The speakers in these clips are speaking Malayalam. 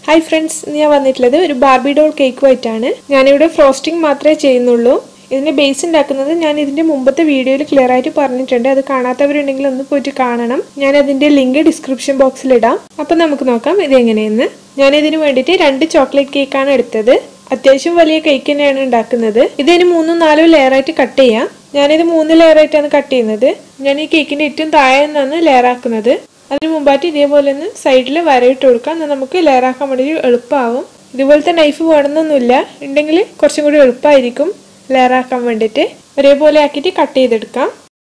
ഹായ് ഫ്രണ്ട്സ് ഇന്ന് ഞാൻ വന്നിട്ടുള്ളത് ഒരു ബാർബി ഡോൾ കേക്കുമായിട്ടാണ് ഞാനിവിടെ ഫ്രോസ്റ്റിംഗ് മാത്രമേ ചെയ്യുന്നുള്ളൂ ഇതിന്റെ ബേസ് ഉണ്ടാക്കുന്നത് ഞാൻ ഇതിന്റെ മുമ്പത്തെ വീഡിയോയിൽ ക്ലിയർ ആയിട്ട് പറഞ്ഞിട്ടുണ്ട് അത് കാണാത്തവരുണ്ടെങ്കിൽ ഒന്ന് പോയിട്ട് കാണണം ഞാൻ അതിന്റെ ലിങ്ക് ഡിസ്ക്രിപ്ഷൻ ബോക്സിൽ ഇടാം അപ്പൊ നമുക്ക് നോക്കാം ഇത് എങ്ങനെയെന്ന് ഞാൻ ഇതിന് വേണ്ടിയിട്ട് രണ്ട് ചോക്ലേറ്റ് കേക്കാണ് എടുത്തത് അത്യാവശ്യം വലിയ കേക്ക് തന്നെയാണ് ഉണ്ടാക്കുന്നത് ഇതിന് മൂന്നും നാലും ലെയർ ആയിട്ട് കട്ട് ചെയ്യാം ഞാനിത് മൂന്ന് ലെയർ ആയിട്ടാണ് കട്ട് ചെയ്യുന്നത് ഞാൻ ഈ കേക്കിന്റെ ഏറ്റവും താഴെ നിന്നാണ് ലെയർ ആക്കുന്നത് അതിന് മുമ്പായിട്ട് ഇതേപോലെ ഒന്ന് സൈഡിൽ വരയിട്ട് കൊടുക്കാം എന്നാൽ നമുക്ക് ലെയർ ആക്കാൻ വേണ്ടി എളുപ്പമാവും ഇതുപോലത്തെ നൈഫ് വേണമെന്നൊന്നുമില്ല ഉണ്ടെങ്കിൽ കുറച്ചും കൂടി എളുപ്പമായിരിക്കും ലെയർ ആക്കാൻ വേണ്ടിയിട്ട് ഒരേപോലെ ആക്കിയിട്ട് കട്ട് ചെയ്തെടുക്കാം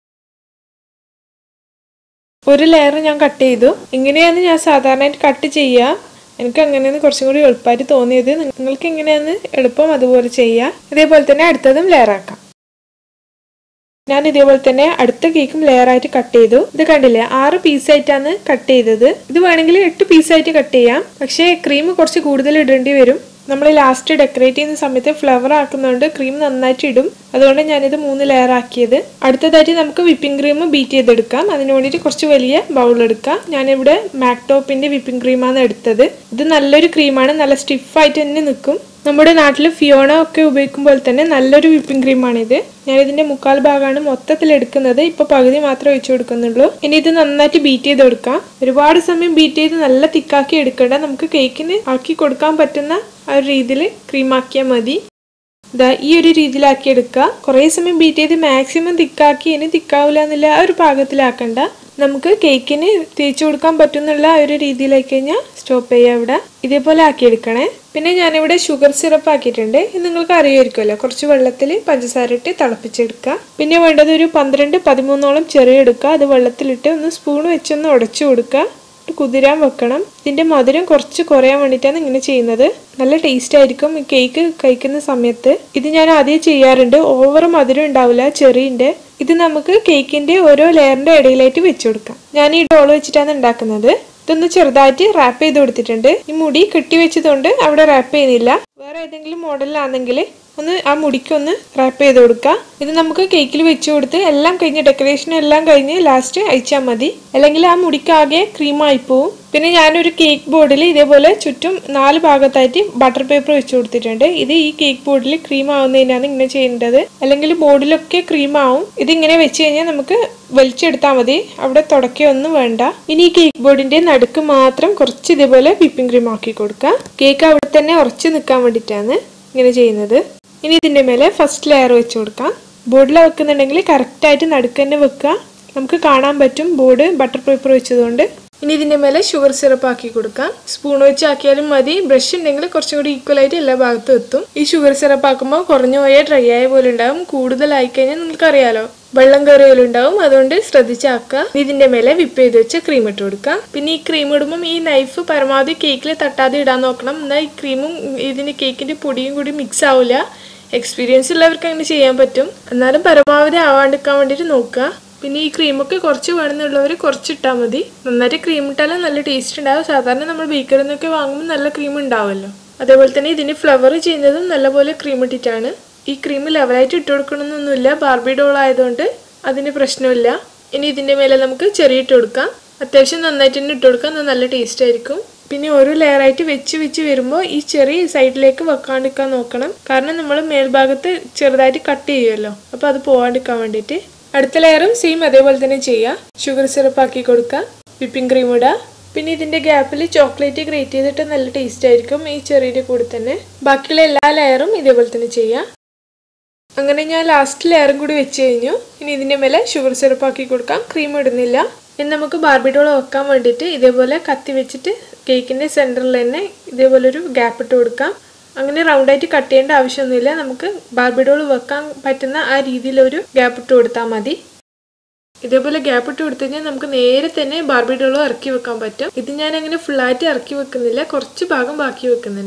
ഒരു ലെയർ ഞാൻ കട്ട് ചെയ്തു ഇങ്ങനെയാണ് ഞാൻ സാധാരണയായിട്ട് കട്ട് ചെയ്യുക എനിക്ക് അങ്ങനെയാണ് കുറച്ചും കൂടി എളുപ്പമായിട്ട് തോന്നിയത് നിങ്ങൾക്ക് എങ്ങനെയാണ് എളുപ്പം അതുപോലെ ചെയ്യുക ഇതേപോലെ തന്നെ അടുത്തതും ലെയർ ആക്കാം ഞാൻ ഇതേപോലെ തന്നെ അടുത്ത കേക്കും ലെയർ ആയിട്ട് കട്ട് ചെയ്തു ഇത് കണ്ടില്ലേ ആറ് പീസായിട്ടാണ് കട്ട് ചെയ്തത് ഇത് വേണമെങ്കിൽ എട്ട് പീസായിട്ട് കട്ട് ചെയ്യാം പക്ഷേ ക്രീം കുറച്ച് കൂടുതൽ ഇടേണ്ടി വരും നമ്മൾ ലാസ്റ്റ് ഡെക്കറേറ്റ് ചെയ്യുന്ന സമയത്ത് ഫ്ലവർ ആക്കുന്നതുകൊണ്ട് ക്രീം നന്നായിട്ട് ഇടും അതുകൊണ്ട് ഞാനിത് മൂന്ന് ലെയർ ആക്കിയത് അടുത്തതായിട്ട് നമുക്ക് വിപ്പിംഗ് ക്രീം ബീറ്റ് ചെയ്തെടുക്കാം അതിന് വേണ്ടിയിട്ട് കുറച്ച് വലിയ ബൗൾ എടുക്കാം ഞാനിവിടെ മാക്ടോപ്പിന്റെ വിപ്പിംഗ് ക്രീമാണ് എടുത്തത് ഇത് നല്ലൊരു ക്രീമാണ് നല്ല സ്റ്റിഫായിട്ട് തന്നെ നിൽക്കും നമ്മുടെ നാട്ടിൽ ഫിയോണ ഒക്കെ ഉപയോഗിക്കുമ്പോൾ തന്നെ നല്ലൊരു വിപ്പിംഗ് ക്രീമാണിത് ഞാൻ ഇതിന്റെ മുക്കാൽ ഭാഗമാണ് മൊത്തത്തിൽ എടുക്കുന്നത് ഇപ്പൊ പകുതി മാത്രമേ ഒഴിച്ചു കൊടുക്കുന്നുള്ളൂ ഇനി ഇത് നന്നായിട്ട് ബീറ്റ് ചെയ്ത് കൊടുക്കാം ഒരുപാട് സമയം ബീറ്റ് ചെയ്ത് നല്ല തിക്കാക്കി എടുക്കണ്ട നമുക്ക് കേക്കിന് ആക്കി കൊടുക്കാൻ പറ്റുന്ന ആ ഒരു രീതിയിൽ ക്രീമാക്കിയാൽ മതി ഇതാ ഈ ഒരു രീതിയിലാക്കി എടുക്കുക കുറേ സമയം ബീറ്റ് ചെയ്ത് മാക്സിമം തിക്കാക്കി ഇനി തിക്കാവില്ല എന്നുള്ള ആ ഒരു പാകത്തിലാക്കണ്ട നമുക്ക് കേക്കിന് തേച്ച് കൊടുക്കാൻ പറ്റുന്നുള്ള ആ ഒരു രീതിയിലാക്കി കഴിഞ്ഞാൽ സ്റ്റോപ്പ് ചെയ്യുക ഇവിടെ ഇതേപോലെ ആക്കിയെടുക്കണേ പിന്നെ ഞാനിവിടെ ഷുഗർ സിറപ്പ് ആക്കിയിട്ടുണ്ട് ഇത് നിങ്ങൾക്ക് അറിയുമായിരിക്കുമല്ലോ കുറച്ച് വെള്ളത്തിൽ പഞ്ചസാര ഇട്ട് തിളപ്പിച്ചെടുക്കുക പിന്നെ വേണ്ടത് ഒരു പന്ത്രണ്ട് പതിമൂന്നോളം ചെറിയ എടുക്കുക അത് വെള്ളത്തിലിട്ട് ഒന്ന് സ്പൂൺ വെച്ചൊന്ന് ഉടച്ചു കൊടുക്കുക കുതിരാൻ വെക്കണം ഇതിന്റെ മധുരം കുറച്ച് കുറയാൻ വേണ്ടിയിട്ടാണ് ഇങ്ങനെ ചെയ്യുന്നത് നല്ല ടേസ്റ്റ് ആയിരിക്കും ഈ കേക്ക് കഴിക്കുന്ന സമയത്ത് ഇത് ഞാൻ ആദ്യം ചെയ്യാറുണ്ട് ഓവർ മധുരം ഉണ്ടാവില്ല ചെറിയന്റെ ഇത് നമുക്ക് കേക്കിന്റെ ഓരോ ലെയറിന്റെ ഇടയിലായിട്ട് വെച്ചു കൊടുക്കാം ഞാൻ ഈ ഡോൾ വെച്ചിട്ടാണ് ഉണ്ടാക്കുന്നത് ഇതൊന്ന് ചെറുതായിട്ട് റാപ്പ് ചെയ്ത് കൊടുത്തിട്ടുണ്ട് ഈ മുടി കെട്ടി വെച്ചതുകൊണ്ട് അവിടെ റാപ്പ് ചെയ്യുന്നില്ല വേറെ ഏതെങ്കിലും മോഡലിലാണെങ്കിൽ ഒന്ന് ആ മുടിക്കൊന്ന് റാപ്പ് ചെയ്ത് കൊടുക്കുക ഇത് നമുക്ക് കേക്കിൽ വെച്ച് കൊടുത്ത് എല്ലാം കഴിഞ്ഞ് ഡെക്കറേഷൻ എല്ലാം കഴിഞ്ഞ് ലാസ്റ്റ് അയച്ചാൽ മതി അല്ലെങ്കിൽ ആ മുടിക്കാകെ ക്രീമായി പോവും പിന്നെ ഞാനൊരു കേക്ക് ബോർഡിൽ ഇതേപോലെ ചുറ്റും നാല് ഭാഗത്തായിട്ട് ബട്ടർ പേപ്പർ വെച്ച് കൊടുത്തിട്ടുണ്ട് ഇത് ഈ കേക്ക് ബോർഡിൽ ക്രീം ആവുന്നതിനാണ് ഇങ്ങനെ ചെയ്യേണ്ടത് അല്ലെങ്കിൽ ബോർഡിലൊക്കെ ക്രീം ആവും ഇതിങ്ങനെ വെച്ച് കഴിഞ്ഞാൽ നമുക്ക് വലിച്ചെടുത്താൽ മതി അവിടെ തുടക്കുകയൊന്നും വേണ്ട ഇനി ഈ കേക്ക് ബോർഡിന്റെ നടുക്ക് മാത്രം കുറച്ച് ഇതേപോലെ വിപ്പിംഗ് ക്രീം ആക്കി കൊടുക്കുക കേക്ക് അവിടെ തന്നെ ഉറച്ചു നിൽക്കാൻ വേണ്ടിയിട്ടാണ് ഇങ്ങനെ ചെയ്യുന്നത് ഇനി ഇതിന്റെ മേലെ ഫസ്റ്റ് ലെയർ വെച്ച് കൊടുക്കാം ബോർഡിൽ വെക്കുന്നുണ്ടെങ്കിൽ കറക്റ്റായിട്ട് നടുക്ക് തന്നെ വെക്കുക നമുക്ക് കാണാൻ പറ്റും ബോർഡ് ബട്ടർ പേപ്പർ വെച്ചതുകൊണ്ട് ഇനി ഇതിന്റെ മേലെ ഷുഗർ സിറപ്പ് ആക്കി കൊടുക്കാം സ്പൂൺ വെച്ച് ആക്കിയാലും മതി ബ്രഷ് ഉണ്ടെങ്കിൽ കുറച്ചും കൂടി ഈക്വൽ ആയിട്ട് എല്ലാ ഭാഗത്തും എത്തും ഈ ഷുഗർ സിറപ്പ് ആക്കുമ്പോൾ കുറഞ്ഞു പോയ ഡ്രൈ ആയ പോലെ ഉണ്ടാവും കൂടുതലായി കഴിഞ്ഞാൽ നിങ്ങൾക്കറിയാലോ വെള്ളം കയറിയ പോലെ ഉണ്ടാവും അതുകൊണ്ട് ശ്രദ്ധിച്ചാക്കുക ഇതിന്റെ മേലെ വിപ്പ് ചെയ്ത് വെച്ച് ക്രീം ഇട്ട് കൊടുക്കാം പിന്നെ ഈ ക്രീം ഇടുമ്പോൾ ഈ നൈഫ് പരമാവധി കേക്കിൽ തട്ടാതെ ഇടാൻ നോക്കണം എന്നാൽ ഈ ക്രീമും ഇതിന്റെ കേക്കിന്റെ പൊടിയും കൂടി മിക്സ് ആവില്ല എക്സ്പീരിയൻസ് ഉള്ളവർക്ക് അങ്ങനെ ചെയ്യാൻ പറ്റും എന്നാലും പരമാവധി ആവാണ്ടിരിക്കാൻ വേണ്ടിയിട്ട് നോക്കുക പിന്നെ ഈ ക്രീമൊക്കെ കുറച്ച് വേണമെന്നുള്ളവർ കുറച്ചിട്ടാൽ മതി നന്നായിട്ട് ക്രീം ഇട്ടാലും നല്ല ടേസ്റ്റ് ഉണ്ടാവും സാധാരണ നമ്മൾ ബേക്കറിൽ നിന്നൊക്കെ വാങ്ങുമ്പോൾ നല്ല ക്രീം ഉണ്ടാവുമല്ലോ അതേപോലെ തന്നെ ഇതിന് ഫ്ലവർ ചെയ്യുന്നതും നല്ലപോലെ ക്രീം ഇട്ടിട്ടാണ് ഈ ക്രീം ലെവലായിട്ട് ഇട്ട് കൊടുക്കണമെന്നൊന്നുമില്ല ബാർബി ഡോൾ ആയതുകൊണ്ട് അതിന് പ്രശ്നമില്ല ഇനി ഇതിൻ്റെ മേലെ നമുക്ക് ചെറിയ ഇട്ട് കൊടുക്കാം അത്യാവശ്യം നന്നായിട്ട് തന്നെ ഇട്ട് കൊടുക്കാം എന്നാൽ നല്ല ടേസ്റ്റ് ആയിരിക്കും പിന്നെ ഓരോ ലെയറായിട്ട് വെച്ച് വെച്ച് വരുമ്പോൾ ഈ ചെറിയ സൈഡിലേക്ക് വെക്കാണ്ടിരിക്കാൻ നോക്കണം കാരണം നമ്മൾ മേൽഭാഗത്ത് ചെറുതായിട്ട് കട്ട് ചെയ്യുമല്ലോ അപ്പോൾ അത് പോകാണ്ടിരിക്കാൻ വേണ്ടിയിട്ട് അടുത്ത ലെയറും സെയിം അതേപോലെ തന്നെ ചെയ്യാം ഷുഗർ സിറപ്പ് ആക്കി കൊടുക്കാം വിപ്പിംഗ് ക്രീം ഇടുക പിന്നെ ഇതിന്റെ ഗ്യാപ്പിൽ ചോക്ലേറ്റ് ഗ്രേറ്റ് ചെയ്തിട്ട് നല്ല ടേസ്റ്റ് ആയിരിക്കും ഈ ചെറിയുടെ കൂടെ തന്നെ ബാക്കിയുള്ള എല്ലാ ലെയറും ഇതേപോലെ തന്നെ ചെയ്യാം അങ്ങനെ ഞാൻ ലാസ്റ്റ് ലെയറും കൂടി വെച്ച് കഴിഞ്ഞു ഇനി ഇതിന്റെ മേലെ ഷുഗർ സിറപ്പ് ആക്കി കൊടുക്കാം ക്രീം ഇടുന്നില്ല ഇനി നമുക്ക് ബാർബിഡോൾ വെക്കാൻ വേണ്ടിയിട്ട് ഇതേപോലെ കത്തി വെച്ചിട്ട് കേക്കിന്റെ സെന്ററിൽ തന്നെ ഇതേപോലെ ഒരു ഗ്യാപ്പ് ഇട്ട് കൊടുക്കാം അങ്ങനെ റൗണ്ടായിട്ട് കട്ട് ചെയ്യേണ്ട ആവശ്യമൊന്നുമില്ല നമുക്ക് ബാർബിഡോൾ വെക്കാൻ പറ്റുന്ന ആ രീതിയിലൊരു ഗ്യാപ്പ് ഇട്ട് കൊടുത്താൽ മതി ഇതേപോലെ ഗ്യാപ്പ് ഇട്ട് കൊടുത്തു കഴിഞ്ഞാൽ നമുക്ക് നേരെ തന്നെ ബാർബി ഡോളോ ഇറക്കി വെക്കാൻ പറ്റും ഇത് ഞാൻ അങ്ങനെ ഫുള്ളായിട്ട് ഇറക്കി വെക്കുന്നില്ല കുറച്ച് ഭാഗം ബാക്കി വെക്കുന്നുണ്ട്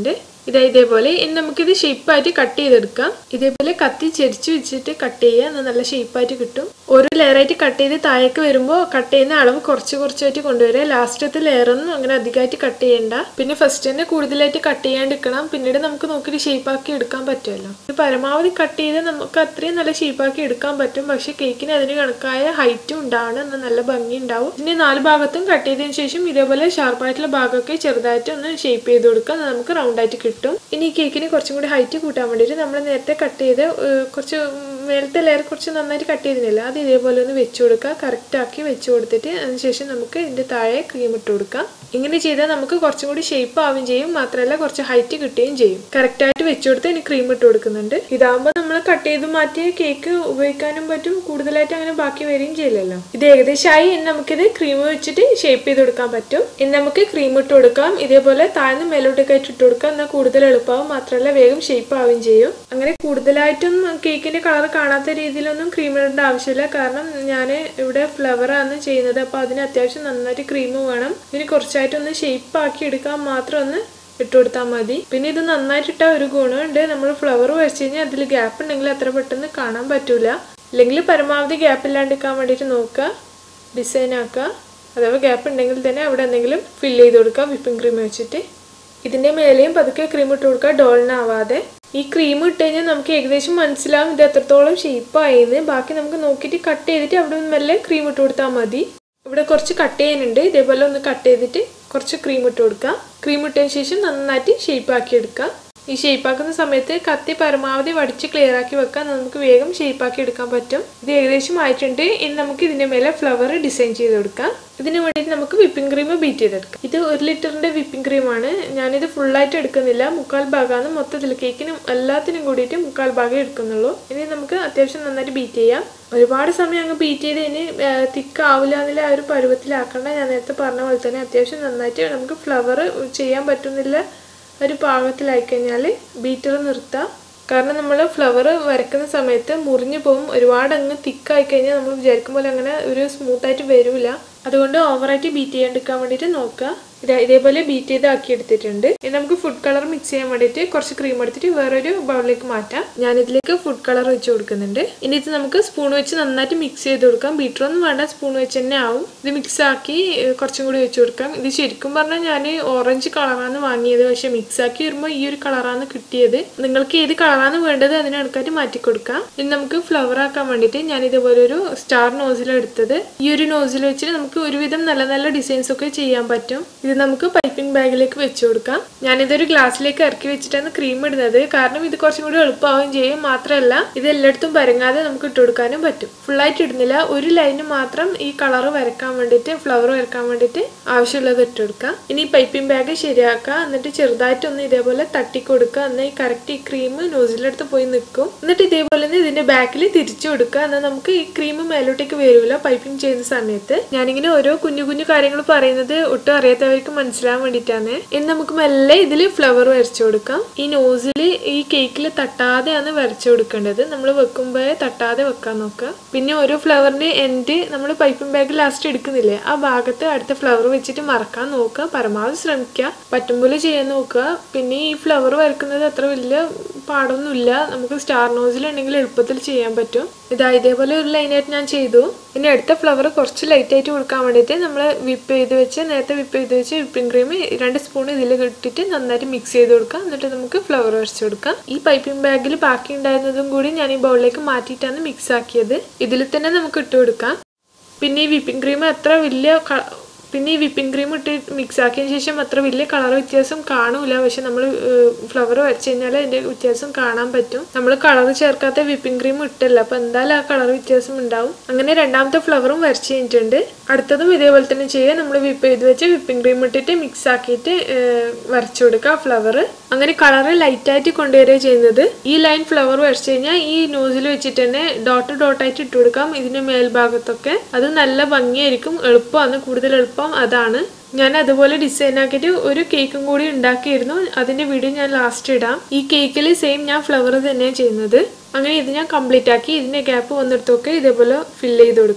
ഇതാ ഇതേപോലെ ഇനി നമുക്കിത് ഷേപ്പായിട്ട് കട്ട് ചെയ്തെടുക്കാം ഇതേപോലെ കത്തി ചെരിച്ച് വെച്ചിട്ട് കട്ട് ചെയ്യുക എന്നാൽ നല്ല ഷേപ്പായിട്ട് കിട്ടും ഓരോ ലെയറായിട്ട് കട്ട് ചെയ്ത് താഴേക്ക് വരുമ്പോൾ കട്ട് ചെയ്യുന്ന അളവ് കുറച്ച് കുറച്ചായിട്ട് കൊണ്ടുവരിക ലാസ്റ്റത്തെ ലെയറൊന്നും അങ്ങനെ അധികമായിട്ട് കട്ട് ചെയ്യണ്ട പിന്നെ ഫസ്റ്റ് തന്നെ കൂടുതലായിട്ട് കട്ട് ചെയ്യാണ്ടിരിക്കണം പിന്നീട് നമുക്ക് നോക്കിയിട്ട് ഷേപ്പാക്കി എടുക്കാൻ പറ്റുമല്ലോ ഇത് പരമാവധി കട്ട് ചെയ്ത് നമുക്ക് അത്രയും നല്ല ഷേപ്പാക്കി എടുക്കാൻ പറ്റും പക്ഷെ കേക്കിന് അതിന് കണക്കായ ഹൈറ്റും ഉണ്ടാവണം എന്നാൽ നല്ല ഭംഗി ഉണ്ടാവും ഇതിന്റെ നാല് ഭാഗത്തും കട്ട് ചെയ്തതിന് ശേഷം ഇതേപോലെ ഷാർപ്പായിട്ടുള്ള ഭാഗമൊക്കെ ചെറുതായിട്ട് ഒന്ന് ഷേപ്പ് ചെയ്ത് കൊടുക്കാം എന്നാൽ നമുക്ക് റൗണ്ട് ആയിട്ട് കിട്ടും ഇനി ഈ കേക്കിന് കുറച്ചും കൂടി ഹൈറ്റ് കൂട്ടാൻ വേണ്ടിയിട്ട് നമ്മൾ നേരത്തെ കട്ട് ചെയ്ത് ഏർ, കുറച്ച് മേലത്തെ ലെയർ കുറച്ച് നന്നായിട്ട് കട്ട് ചെയ്തില്ല അത് ഇതേപോലെ ഒന്ന് വെച്ച് കൊടുക്കുക കറക്റ്റ് ആക്കി വെച്ച് കൊടുത്തിട്ട് അതിനുശേഷം നമുക്ക് ഇതിന്റെ താഴെ ക്രീം ഇട്ട് കൊടുക്കാം ഇങ്ങനെ ചെയ്താൽ നമുക്ക് കുറച്ചും കൂടി ഷേപ്പ് ആവുകയും ചെയ്യും മാത്രമല്ല കുറച്ച് ഹൈറ്റ് കിട്ടുകയും ചെയ്യും കറക്റ്റ് ആയിട്ട് വെച്ച് കൊടുത്ത് ഇനി ക്രീം ഇട്ട് കൊടുക്കുന്നുണ്ട് ഇതാകുമ്പോൾ നമ്മൾ കട്ട് ചെയ്ത് മാറ്റിയ കേക്ക് ഉപയോഗിക്കാനും പറ്റും കൂടുതലായിട്ട് അങ്ങനെ ബാക്കി വരികയും ചെയ്യില്ലല്ലോ ഇത് ഏകദേശമായി ഇനി നമുക്കിത് ക്രീം വെച്ചിട്ട് ഷേപ്പ് ചെയ്ത് കൊടുക്കാൻ പറ്റും ഇനി നമുക്ക് ക്രീം ഇട്ട് കൊടുക്കാം ഇതേപോലെ താഴ്ന്ന് മേലോട്ടൊക്കെ ആയിട്ട് ഇട്ട് കൊടുക്കാം എന്നാൽ കൂടുതൽ എളുപ്പമാവും മാത്രമല്ല വേഗം ഷേപ്പ് ആവുകയും ചെയ്യും അങ്ങനെ കൂടുതലായിട്ടും കേക്കിന്റെ കളർ കാണാത്ത രീതിയിലൊന്നും ക്രീം ഇടേണ്ട ആവശ്യമില്ല കാരണം ഞാൻ ഇവിടെ ഫ്ലവർ ആണ് ചെയ്യുന്നത് അപ്പോൾ അതിന് അത്യാവശ്യം നന്നായിട്ട് ക്രീം വേണം ഇതിന് കുറച്ചായിട്ടൊന്ന് ഷേപ്പ് ആക്കി എടുക്കാൻ മാത്രം ഒന്ന് ഇട്ട് കൊടുത്താൽ മതി പിന്നെ ഇത് നന്നായിട്ട് ഇട്ട ഒരു ഗുണമുണ്ട് നമ്മൾ ഫ്ലവർ വരച്ച് കഴിഞ്ഞാൽ അതിൽ ഗ്യാപ്പ് ഉണ്ടെങ്കിൽ അത്ര പെട്ടെന്ന് കാണാൻ പറ്റൂല അല്ലെങ്കിൽ പരമാവധി ഗ്യാപ്പ് ഇല്ലാണ്ടിരിക്കാൻ വേണ്ടിയിട്ട് നോക്കുക ഡിസൈൻ ആക്കുക അഥവാ ഗ്യാപ്പ് ഉണ്ടെങ്കിൽ തന്നെ അവിടെ എന്തെങ്കിലും ഫില്ല് ചെയ്ത് കൊടുക്കുക വിപ്പിംഗ് ക്രീം വെച്ചിട്ട് ഇതിന്റെ മേലെയും പതുക്കെ ക്രീം ഇട്ട് കൊടുക്കുക ഡോളിനാവാതെ ഈ ക്രീം ഇട്ട് കഴിഞ്ഞാൽ നമുക്ക് ഏകദേശം മനസ്സിലാവും ഇത് എത്രത്തോളം ഷേപ്പായിന്ന് ബാക്കി നമുക്ക് നോക്കിയിട്ട് കട്ട് ചെയ്തിട്ട് അവിടെ നിന്ന് മെല്ലെ ക്രീം ഇട്ട് കൊടുത്താൽ മതി ഇവിടെ കുറച്ച് കട്ട് ചെയ്യാനുണ്ട് ഇതേപോലെ ഒന്ന് കട്ട് ചെയ്തിട്ട് കുറച്ച് ക്രീം ഇട്ട് കൊടുക്കുക ക്രീം ഇട്ടതിന് ശേഷം നന്നായിട്ട് ഷേപ്പ് ആക്കി എടുക്കുക ഈ ഷേപ്പ് ആക്കുന്ന സമയത്ത് കത്തി പരമാവധി വടിച്ച് ക്ലിയർ ആക്കി വെക്കാൻ നമുക്ക് വേഗം ഷേപ്പ് ആക്കി എടുക്കാൻ പറ്റും ഇത് ഏകദേശം ആയിട്ടുണ്ട് ഇനി നമുക്ക് ഇതിന്റെ മേലെ ഫ്ലവർ ഡിസൈൻ ചെയ്ത് കൊടുക്കാം ഇതിന് വേണ്ടിയിട്ട് നമുക്ക് വിപ്പിംഗ് ക്രീം ബീറ്റ് ചെയ്തെടുക്കാം ഇത് ഒരു ലിറ്ററിന്റെ വിപ്പിംഗ് ക്രീമാണ് ഞാനിത് ഫുള്ളായിട്ട് എടുക്കുന്നില്ല മുക്കാൽ ഭാഗമാണ് മൊത്തത്തിൽ കേക്കിനും എല്ലാത്തിനും കൂടിയിട്ട് മുക്കാൽ ഭാഗം എടുക്കുന്നുള്ളൂ ഇനി നമുക്ക് അത്യാവശ്യം നന്നായിട്ട് ബീറ്റ് ചെയ്യാം ഒരുപാട് സമയം അങ്ങ് ബീറ്റ് ചെയ്ത് ഇനി തിക്ക് ആവില്ല എന്നുള്ള ആ ഒരു പരുവത്തിലാക്കണ്ട ഞാൻ നേരത്തെ പറഞ്ഞ പോലെ തന്നെ അത്യാവശ്യം നന്നായിട്ട് നമുക്ക് ഫ്ലവർ ചെയ്യാൻ പറ്റുന്നില്ല ഒരു പാകത്തിലായി കഴിഞ്ഞാൽ ബീറ്റർ നിർത്താം കാരണം നമ്മൾ ഫ്ലവർ വരക്കുന്ന സമയത്ത് മുറിഞ്ഞു പോകും ഒരുപാട് അങ്ങ് തിക്കായി കഴിഞ്ഞാൽ നമ്മൾ വിചാരിക്കും പോലെ അങ്ങനെ ഒരു സ്മൂത്തായിട്ട് വരില്ല അതുകൊണ്ട് ഓവറായിട്ട് ബീറ്റ് ചെയ്യാണ്ടിരിക്കാൻ വേണ്ടിയിട്ട് നോക്കുക ഇതാ ഇതേപോലെ ബീറ്റ് ചെയ്ത് ആക്കി എടുത്തിട്ടുണ്ട് ഇനി നമുക്ക് ഫുഡ് കളർ മിക്സ് ചെയ്യാൻ വേണ്ടിയിട്ട് കുറച്ച് ക്രീം എടുത്തിട്ട് വേറൊരു ബൗളിലേക്ക് മാറ്റാം ഞാനിതിലേക്ക് ഫുഡ് കളർ വെച്ച് കൊടുക്കുന്നുണ്ട് ഇനി ഇത് നമുക്ക് സ്പൂൺ വെച്ച് നന്നായിട്ട് മിക്സ് ചെയ്ത് കൊടുക്കാം ബീറ്ററൊന്നും വേണ്ട സ്പൂൺ വെച്ച് തന്നെ ആവും ഇത് മിക്സ് ആക്കി ഏഹ്, കുറച്ചും കൂടി വെച്ച് കൊടുക്കാം ഇത് ശരിക്കും പറഞ്ഞാൽ ഞാൻ ഓറഞ്ച് കളറാണ് വാങ്ങിയത് പക്ഷെ മിക്സ് ആക്കി വരുമ്പോൾ ഈ ഒരു കളറാണ് കിട്ടിയത് നിങ്ങൾക്ക് ഏത് കളറാണ് വേണ്ടത് അതിന് കണക്കായിട്ട് മാറ്റി കൊടുക്കാം ഇനി നമുക്ക് ഫ്ലവർ ആക്കാൻ വേണ്ടിയിട്ട് ഞാൻ ഇതുപോലെ ഒരു സ്റ്റാർ നോസിൽ എടുത്തത് ഈ ഒരു നോസിൽ വെച്ചിട്ട് നമുക്ക് ഒരുവിധം നല്ല നല്ല ഡിസൈൻസ് ഒക്കെ ചെയ്യാൻ പറ്റും ഇത് നമുക്ക് പൈപ്പിംഗ് ബാഗിലേക്ക് വെച്ച് കൊടുക്കാം ഞാനിതൊരു ഗ്ലാസ്സിലേക്ക് ഇറക്കി വെച്ചിട്ടാണ് ക്രീം ഇടുന്നത് കാരണം ഇത് കുറച്ചും കൂടി എളുപ്പമാവുകയും ചെയ്യും മാത്രമല്ല ഇത് എല്ലായിടത്തും പരങ്ങാതെ നമുക്ക് ഇട്ട് കൊടുക്കാനും പറ്റും ഫുള്ളായിട്ട് ഇടുന്നില്ല ഒരു ലൈന് മാത്രം ഈ കളർ വരക്കാൻ വേണ്ടിയിട്ട് ഫ്ലവർ വരക്കാൻ വേണ്ടിയിട്ട് ആവശ്യമുള്ളത് ഇട്ട് കൊടുക്കാം ഇനി പൈപ്പിംഗ് ബാഗ് ശരിയാക്കുക എന്നിട്ട് ചെറുതായിട്ടൊന്ന് ഇതേപോലെ തട്ടി കൊടുക്കുക എന്നാൽ ഈ കറക്റ്റ് ഈ ക്രീം നോസിലെടുത്ത് പോയി നിൽക്കും എന്നിട്ട് ഇതേപോലെ തന്നെ ഇതിന്റെ ബാക്കിൽ തിരിച്ചു കൊടുക്കുക എന്നാൽ നമുക്ക് ഈ ക്രീം മേലോട്ടേക്ക് വരില്ല പൈപ്പിംഗ് ചെയ്യുന്ന സമയത്ത് ഞാനിങ്ങനെ ഓരോ കുഞ്ഞു കുഞ്ഞു കാര്യങ്ങൾ പറയുന്നത് ഒട്ടും അറിയാത്തവർക്ക് മനസ്സിലാൻ വേണ്ടിയിട്ടാണ് ഇനി നമുക്ക് മെല്ലെ ഇതിൽ ഫ്ലവർ വരച്ചു കൊടുക്കാം ഈ നോസിൽ ഈ കേക്കിൽ തട്ടാതെയാണ് വരച്ചു കൊടുക്കേണ്ടത് നമ്മൾ വെക്കുമ്പോഴേ തട്ടാതെ വെക്കാൻ നോക്കുക പിന്നെ ഓരോ ഫ്ലവറിന്റെ എൻഡ് നമ്മൾ പൈപ്പിംഗ് ബാഗ് ലാസ്റ്റ് എടുക്കുന്നില്ലേ ആ ഭാഗത്ത് അടുത്ത ഫ്ലവർ വെച്ചിട്ട് മറക്കാൻ നോക്കുക പരമാവധി ശ്രമിക്കുക പറ്റും പോലെ ചെയ്യാൻ നോക്കുക പിന്നെ ഈ ഫ്ലവർ വരക്കുന്നത് അത്ര വലിയ പാടൊന്നുമില്ല നമുക്ക് സ്റ്റാർ നോസിലുണ്ടെങ്കിൽ എളുപ്പത്തിൽ ചെയ്യാൻ പറ്റും ഇതാ ഇതേപോലെ ഒരു ലൈനായിട്ട് ഞാൻ ചെയ്തു ഇനി അടുത്ത ഫ്ലവർ കുറച്ച് ലൈറ്റ് ആയിട്ട് കൊടുക്കാൻ വേണ്ടിയിട്ട് നമ്മൾ വിപ്പ് ചെയ്ത് വെച്ച് നേരത്തെ വിപ്പ് ചെയ്ത് വെച്ച് വിപ്പിംഗ് ക്രീം രണ്ട് സ്പൂൺ ഇതിൽ ഇട്ടിട്ട് നന്നായിട്ട് മിക്സ് ചെയ്ത് കൊടുക്കാം എന്നിട്ട് നമുക്ക് ഫ്ലവർ വരച്ച് കൊടുക്കാം ഈ പൈപ്പിംഗ് ബാഗിൽ ബാക്കി ഉണ്ടായിരുന്നതും കൂടി ഞാൻ ഈ ബൗളിലേക്ക് മാറ്റിയിട്ടാണ് മിക്സ് ആക്കിയത് ഇതിൽ തന്നെ നമുക്ക് ഇട്ട് കൊടുക്കാം പിന്നെ ഈ വിപ്പിംഗ് ക്രീം അത്ര വലിയ ക- പിന്നെ ഈ വിപ്പിംഗ് ക്രീം ഇട്ട് മിക്സ് ആക്കിയതിന് ശേഷം അത്ര വലിയ കളർ വ്യത്യാസം കാണൂല പക്ഷെ നമ്മൾ ഫ്ലവർ വരച്ച് കഴിഞ്ഞാൽ അതിന്റെ വ്യത്യാസം കാണാൻ പറ്റും നമ്മൾ കളർ ചേർക്കാത്ത വിപ്പിംഗ് ക്രീം ഇട്ടല്ല അപ്പൊ എന്തായാലും ആ കളർ വ്യത്യാസം ഉണ്ടാവും അങ്ങനെ രണ്ടാമത്തെ ഫ്ലവറും വരച്ച് കഴിഞ്ഞിട്ടുണ്ട് അടുത്തതും ഇതേപോലെ തന്നെ ചെയ്യുക നമ്മൾ വിപ്പ് ചെയ്ത് വെച്ച് വിപ്പിംഗ് ക്രീം ഇട്ടിട്ട് മിക്സ് ആക്കിയിട്ട് ഏഹ്, വരച്ചു കൊടുക്കുക ഫ്ലവർ അങ്ങനെ കളർ ലൈറ്റ് ആയിട്ട് കൊണ്ടുവരിക ചെയ്യുന്നത് ഈ ലൈൻ ഫ്ലവർ വരച്ചു കഴിഞ്ഞാൽ ഈ നോസിൽ വെച്ചിട്ട് തന്നെ ഡോട്ട് ഡോട്ടായിട്ട് ഇട്ട് കൊടുക്കാം ഇതിന്റെ മേൽഭാഗത്തൊക്കെ അത് നല്ല ഭംഗിയായിരിക്കും എളുപ്പമാണ് കൂടുതൽ എളുപ്പം അതാണ് ഞാൻ അതുപോലെ ഡിസൈൻ ആക്കിയിട്ട് ഒരു കേക്കും കൂടി ഉണ്ടാക്കിയിരുന്നു അതിന്റെ വീഡിയോ ഞാൻ ലാസ്റ്റ് ഇടാം ഈ കേക്കിൽ സെയിം ഞാൻ ഫ്ലവർ തന്നെയാണ് ചെയ്യുന്നത് അങ്ങനെ ഇത് ഞാൻ കംപ്ലീറ്റ് ആക്കി ഇതിന്റെ ഗ്യാപ്പ് വന്നിടത്തൊക്കെ ഇതേപോലെ ഫില്ല് ചെയ്ത് കൊടുക്കാം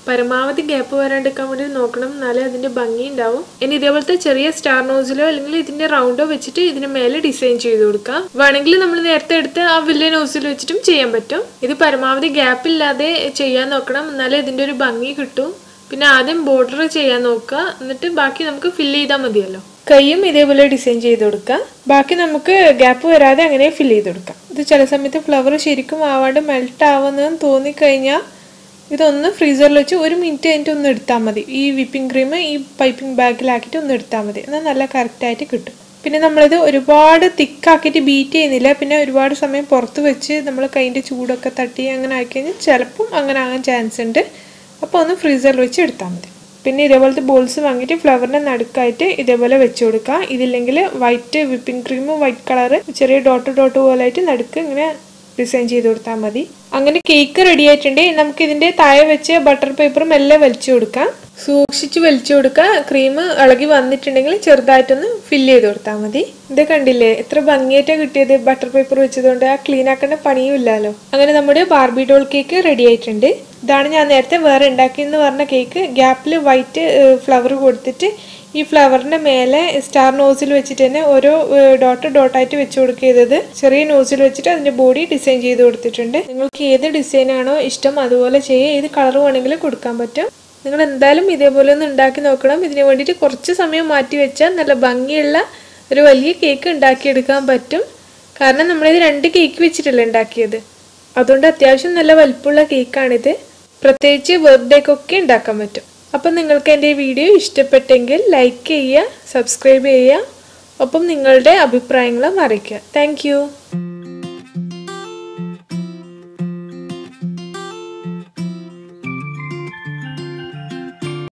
പരമാവധി ഗ്യാപ്പ് വരാണ്ടിരിക്കാൻ വേണ്ടി നോക്കണം എന്നാലേ അതിന്റെ ഭംഗി ഉണ്ടാവും ഇനി ഇതേപോലത്തെ ചെറിയ സ്റ്റാർ നോസിലോ അല്ലെങ്കിൽ ഇതിന്റെ റൗണ്ടോ വെച്ചിട്ട് ഇതിന് മേലെ ഡിസൈൻ ചെയ്ത് കൊടുക്കാം വേണമെങ്കിൽ നമ്മൾ നേരത്തെ എടുത്ത് ആ വലിയ നോസിൽ വെച്ചിട്ടും ചെയ്യാൻ പറ്റും ഇത് പരമാവധി ഗ്യാപ്പ് ഇല്ലാതെ ചെയ്യാൻ നോക്കണം എന്നാലേ ഇതിന്റെ ഒരു ഭംഗി കിട്ടും പിന്നെ ആദ്യം ബോർഡർ ചെയ്യാൻ നോക്കുക എന്നിട്ട് ബാക്കി നമുക്ക് ഫില്ല് ചെയ്താൽ മതിയല്ലോ കൈയും ഇതേപോലെ ഡിസൈൻ ചെയ്ത് കൊടുക്കുക ബാക്കി നമുക്ക് ഗ്യാപ്പ് വരാതെ അങ്ങനെ ഫില്ല് ചെയ്ത് കൊടുക്കാം ഇത് ചില സമയത്ത് ഫ്ലവർ ശരിക്കും ആവാണ്ട് മെൽറ്റ് ആവുന്നതെന്ന് തോന്നിക്കഴിഞ്ഞാൽ ഇതൊന്ന് ഫ്രീസറിൽ വെച്ച് ഒരു മിനിറ്റ് കഴിഞ്ഞിട്ട് ഒന്ന് എടുത്താൽ മതി ഈ വിപ്പിംഗ് ക്രീം ഈ പൈപ്പിംഗ് ബാഗിലാക്കിയിട്ട് ഒന്ന് എടുത്താൽ മതി എന്നാൽ നല്ല കറക്റ്റായിട്ട് കിട്ടും പിന്നെ നമ്മളിത് ഒരുപാട് തിക്കാക്കിയിട്ട് ബീറ്റ് ചെയ്യുന്നില്ല പിന്നെ ഒരുപാട് സമയം പുറത്ത് വെച്ച് നമ്മൾ കൈൻ്റെ ചൂടൊക്കെ തട്ടി അങ്ങനെ ആയിക്കഴിഞ്ഞാൽ ചിലപ്പം അങ്ങനെ ആകാൻ ചാൻസ് ഉണ്ട് അപ്പോൾ ഒന്ന് ഫ്രീസറിൽ വെച്ച് എടുത്താൽ മതി പിന്നെ ഇതേപോലത്തെ ബോൾസ് വാങ്ങിയിട്ട് ഫ്ലവറിൻ്റെ നടുക്കായിട്ട് ഇതേപോലെ വെച്ച് കൊടുക്കുക ഇതില്ലെങ്കിൽ വൈറ്റ് വിപ്പിംഗ് ക്രീമും വൈറ്റ് കളറ് ചെറിയ ഡോട്ട് ഡോട്ട് പോലെ ആയിട്ട് നടുക്ക് ഇങ്ങനെ ഡിസൈൻ ചെയ്ത് കൊടുത്താൽ മതി അങ്ങനെ കേക്ക് റെഡി ആയിട്ടുണ്ട് നമുക്ക് ഇതിന്റെ താഴെ വെച്ച് ബട്ടർ പേപ്പറും എല്ലാം വലിച്ചു കൊടുക്കാം സൂക്ഷിച്ച് വലിച്ചു കൊടുക്കുക ക്രീം ഇളകി വന്നിട്ടുണ്ടെങ്കിൽ ചെറുതായിട്ടൊന്ന് ഫില്ല് ചെയ്ത് കൊടുത്താൽ മതി ഇത് കണ്ടില്ലേ എത്ര ഭംഗിയായിട്ടാണ് കിട്ടിയത് ബട്ടർ പേപ്പർ വെച്ചതുകൊണ്ട് ആ ക്ലീൻ ആക്കേണ്ട പണിയും ഇല്ലല്ലോ അങ്ങനെ നമ്മുടെ ബാർബി ഡോൾ കേക്ക് റെഡി ആയിട്ടുണ്ട് ഇതാണ് ഞാൻ നേരത്തെ വേറെ ഉണ്ടാക്കിയെന്ന് പറഞ്ഞ കേക്ക് ഗ്യാപ്പിൽ വൈറ്റ് ഫ്ലവർ കൊടുത്തിട്ട് ഈ ഫ്ലവറിന്റെ മേലെ സ്റ്റാർ നോസിൽ വെച്ചിട്ട് തന്നെ ഓരോ ഡോട്ട് ഡോട്ടായിട്ട് വെച്ച് കൊടുക്കുന്നത് ചെറിയ നോസിൽ വെച്ചിട്ട് അതിന്റെ ബോഡി ഡിസൈൻ ചെയ്ത് കൊടുത്തിട്ടുണ്ട് നിങ്ങൾക്ക് ഏത് ഡിസൈൻ ആണോ ഇഷ്ടം അതുപോലെ ചെയ്യുക ഏത് കളർ വേണമെങ്കിലും കൊടുക്കാൻ പറ്റും നിങ്ങൾ എന്തായാലും ഇതേപോലെ ഒന്ന് ഉണ്ടാക്കി നോക്കണം ഇതിന് വേണ്ടിയിട്ട് കുറച്ച് സമയം മാറ്റി വെച്ചാൽ നല്ല ഭംഗിയുള്ള ഒരു വലിയ കേക്ക് ഉണ്ടാക്കിയെടുക്കാൻ പറ്റും കാരണം നമ്മളിത് രണ്ട് കേക്ക് വെച്ചിട്ടല്ലേ ഉണ്ടാക്കിയത് അതുകൊണ്ട് അത്യാവശ്യം നല്ല വലിപ്പമുള്ള കേക്കാണിത് പ്രത്യേകിച്ച് ബർത്ത്ഡേക്കൊക്കെ ഉണ്ടാക്കാൻ പറ്റും അപ്പം നിങ്ങൾക്ക് എൻ്റെ വീഡിയോ ഇഷ്ടപ്പെട്ടെങ്കിൽ ലൈക്ക് ചെയ്യുക സബ്സ്ക്രൈബ് ചെയ്യുക ഒപ്പം നിങ്ങളുടെ അഭിപ്രായങ്ങളും അറിയിക്കുക താങ്ക്